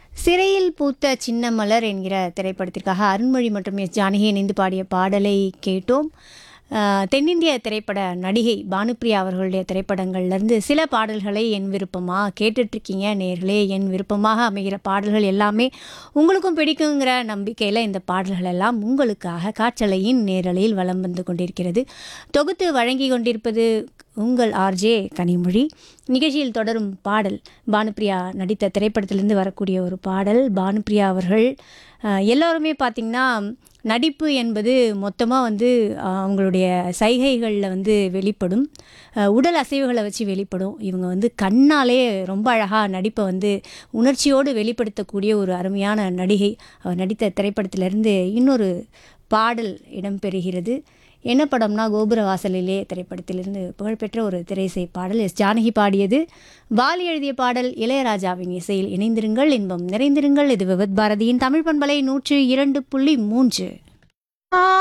சிறையில் பூத்த சின்ன மலர் என்கிற திரைப்படத்திற்காக அருண்மொழி மற்றும் எஸ் ஜானகி இணைந்து பாடிய பாடலை கேட்டோம் அஹ், தென்னிந்திய திரைப்பட நடிகை பானுப்பிரியா அவர்களுடைய திரைப்படங்கள்லேருந்து சில பாடல்களை என் விருப்பமாக கேட்டுட்ருக்கீங்க நேர்களே என் விருப்பமாக அமைகிற பாடல்கள் எல்லாமே உங்களுக்கும் பிடிக்குங்கிற நம்பிக்கையில் இந்த பாடல்கள் எல்லாம் உங்களுக்காக காற்றலையின் நேரலையில் வலம் வந்து கொண்டிருக்கிறது தொகுத்து வழங்கி கொண்டிருப்பது உங்கள் ஆர்ஜே கனிமொழி நிகழ்ச்சியில் தொடரும் பாடல் பானுப்பிரியா நடித்த திரைப்படத்திலிருந்து வரக்கூடிய ஒரு பாடல் பானுப்பிரியா அவர்கள் அஹ், எல்லாருமே பார்த்திங்கன்னா நடிப்பு என்பது மொத்தமாக வந்து அஹ், அவங்களுடைய சைகைகளில் வந்து வெளிப்படும் அஹ், உடல் அசைவுகளை வச்சு வெளிப்படும் இவங்க வந்து கண்ணாலே ரொம்ப அழகாக நடிப்பை வந்து உணர்ச்சியோடு வெளிப்படுத்தக்கூடிய ஒரு அருமையான நடிகை அவர் நடித்த திரைப்படத்திலிருந்து இன்னொரு பாடல் இடம்பெறுகிறது என்ன படம்னா கோபுர வாசலிலே திரைப்படத்திலிருந்து புகழ்பெற்ற ஒரு திரைசை பாடல் எஸ் ஜானகி பாடியது பாலி எழுதிய பாடல் இளையராஜாவின் இசையில் இணைந்திருங்கள் இன்பம் நிறைந்திருங்கள் இது விவத் பாரதியின் தமிழ் பண்பலை நூற்று இரண்டு புள்ளி மூன்று